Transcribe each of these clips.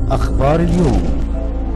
أخبار اليوم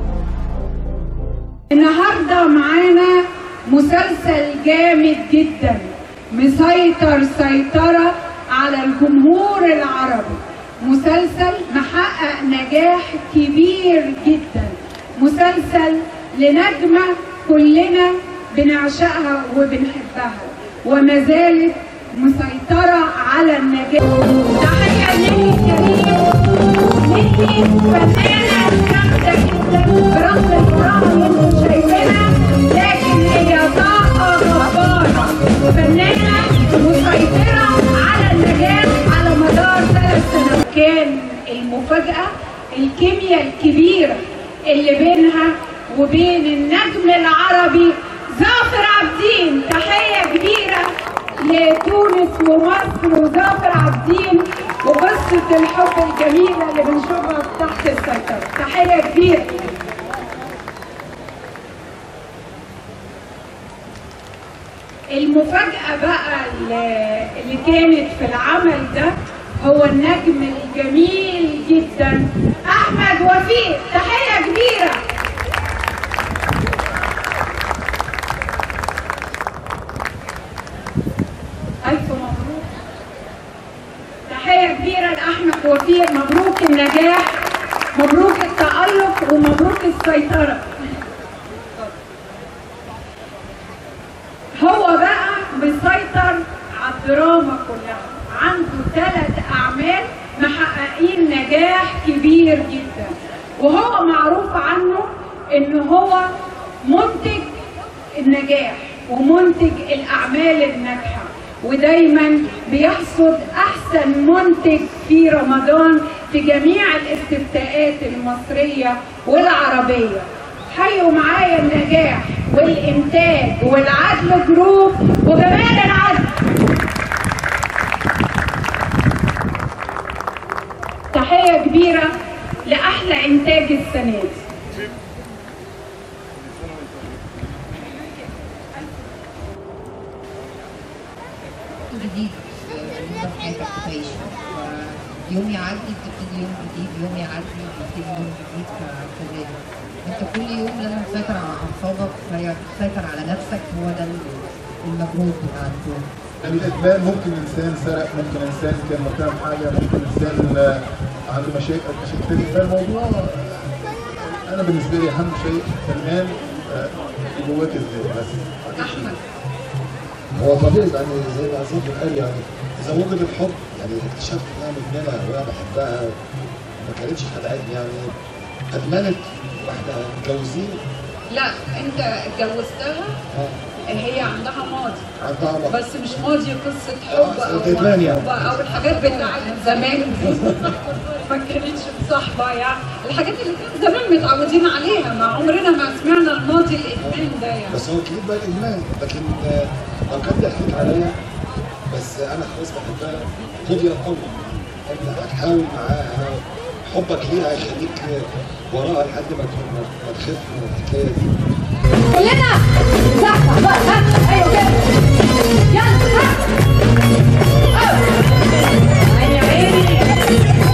النهارده معانا مسلسل جامد جدا مسيطر سيطرة على الجمهور العربي مسلسل محقق نجاح كبير جدا مسلسل لنجمة كلنا بنعشقها وبنحبها وما زالت مسيطرة على النجاح تحية لنيلي كريم نيلي فنانة جامدة جدا برغم البراءة اللي انتم شايفينها لكن هي طاقة جبارة فنانة مسيطرة على النجاح على مدار ثلاث سنوات كان المفاجأة الكيمياء الكبيرة اللي بينها وبين النجم العربي ظافر عابدين تحية كبيرة لتونس ومصر وظافر عابدين وقصة الحب الجميلة اللي بنشوفها تحت السيطرة تحية كبيرة المفاجأة بقى اللي اللي كانت في العمل ده هو النجم الجميل جدا أحمد وفيق تحية كبيرة ألف مبروك تحية كبيرة لأحمد وفيق مبروك النجاح مبروك التألق ومبروك السيطرة هو بقى مسيطر على الدراما كلها عنده ثلاث أعمال محققين نجاح كبير جدا وهو معروف عنه إن هو منتج النجاح ومنتج الأعمال الناجحة ودايما بيحصد أحسن منتج في رمضان في جميع الاستفتاءات المصرية والعربية حيوا معايا النجاح والإنتاج والعدل جروب وجمال العدل تحية كبيرة لأحلى إنتاج السنة دي جديد في حياتك تعيشه يوم يعدي بتبتدي يوم جديد يوم يعدي بتبتدي يوم جديد فكذلك انت كل يوم لازم تسيطر على اعصابك تسيطر على نفسك هو ده المجهود بتاع اليوم يعني الادمان ممكن انسان سرق ممكن انسان كان مرتبط حاجه ممكن انسان آه، عنده مشاكل مشاكل فالموضوع آه، انا بالنسبه لي اهم شيء فنان آه، جواك ازاي بس احمد هو طبيعي يعني زي ما عزيز قال يعني اذا وجد الحب يعني اكتشفت انها مدمنه وانا بحبها ما كانتش خدعتني يعني ادمنت واحنا متجوزين لا أنت اتجوزتها اه هي عندها ماضي عندها مط- بس مش ماضي قصة حب آه، أو إدمان يعني. محبوبة أو الحاجات بتاعت زمان دي ما كانتش مصاحبة يعني الحاجات اللي كان زمان متعودين عليها ما عمرنا ما سمعنا الماضي الإدمان ده يعني بس هو كليب بقى الادمان لكن آه، لو كان ضحكت عليا بس انا خلاص بحبها خد يا الامر انت هتحاول معاها حبك ليها هيخليك آه، وراها لحد ما ما ما تخف من الحكايه دي كلنا صح بقى ها ايوه كده يلا ها أوه. عيني عيني